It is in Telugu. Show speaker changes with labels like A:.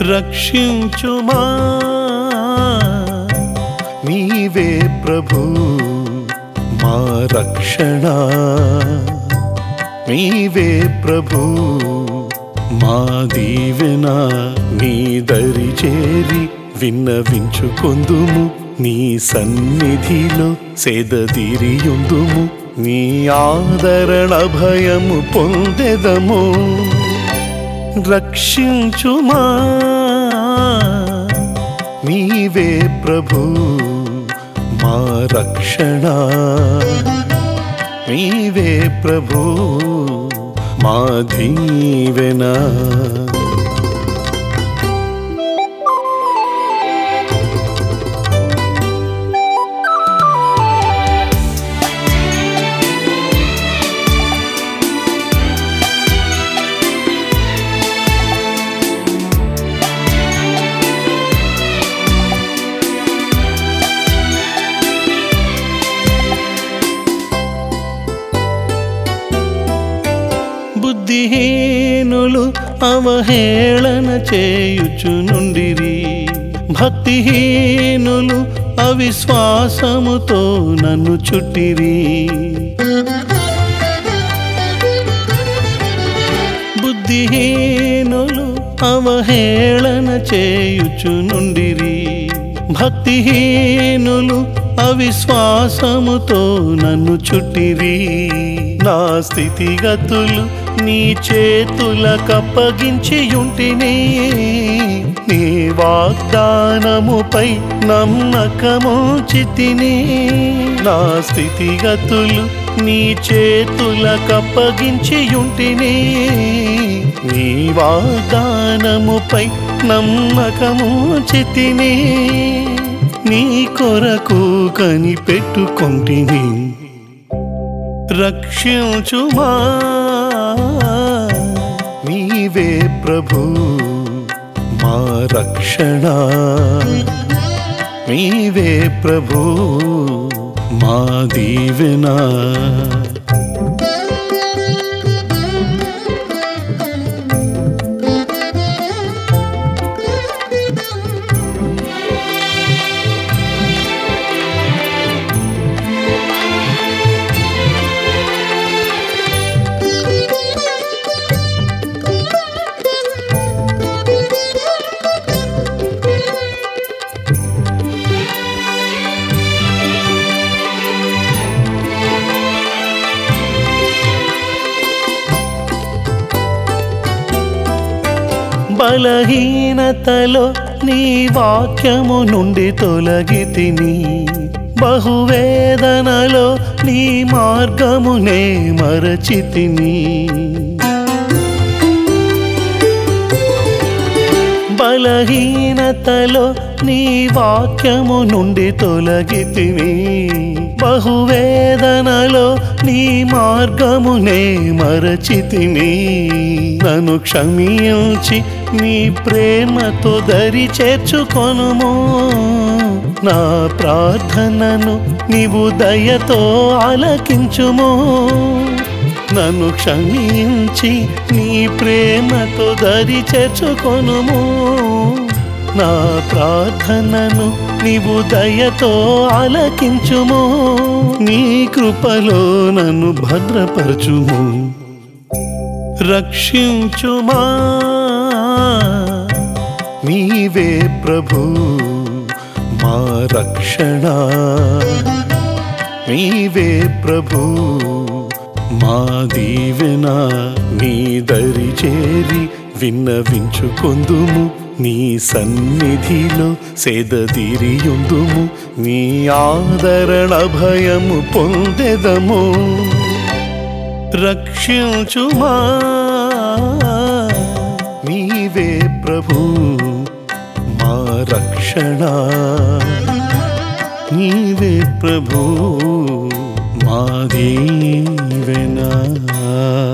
A: రక్షించుమా నీవే ప్రభు మా రక్షణ నీవే ప్రభు మా దీవెన నీ దరి చేరి విన్నవించుకొందుము నీ సన్నిధిలో సేదతీరియుందుము నీ ఆదరణ భయము పొందెదము రక్షించుమా నీవే ప్రభు మా రక్షణ నీవే ప్రభు మా దీవెన బుద్ధిహీనులు అవహేళన చేయుచు నుండిరి భక్తిహీనులు అవిశ్వాసముతో నన్ను చుట్టిరి బుద్ధిహీనులు అవహేళన చేయుచు నుండిరి భక్తిహీనులు అవిశ్వాసముతో నన్ను చుట్టిరి నా స్థితిగతులు నీ చేతులకప్పగించి ఉంటిని నీ వాగ్దానముపై నమ్మకము చితిని నా స్థితిగతులు నీ చేతులకప్పగించి ఉంటిని నీ వాగ్దానముపై నమ్మకము చితిని నీ కొరకు కనిపెట్టుకొంటిని రక్షించుమా నీవే ప్రభు మా రక్షణ నీవే ప్రభు మా దీవెన బలహీనతలో నీ వాక్యము నుండి తొలగి తిని బహువేదనలో నీ మార్గమునే మరచి తిని బలహీనతలో నీ వాక్యము నుండి తొలగి తిని బహువేదనలో నీ మార్గమునే మరచి తిని నన్ను క్షమించి నీ ప్రేమతో దరి చేర్చుకొనుము నా ప్రార్థనను నీవు దయతో ఆలకించుము నన్ను క్షమించి నీ ప్రేమతో దరి చేర్చుకొనుము నా ప్రార్థనను నీవు దయతో ఆలకించుము నీ కృపలో నన్ను భద్రపరచుము రక్షించుమా నీవే ప్రభు మా రక్షణ నీవే ప్రభు మా దీవెన నీ దరి చేరి విన్నవించుకొందుము నీ సన్నిధిలో సేదతీరియుందుము నీ ఆదరణ భయము పొందెదము రక్షించుమా నీవే ప్రభు మా రక్షణ నీవే ప్రభు మా దీవెనా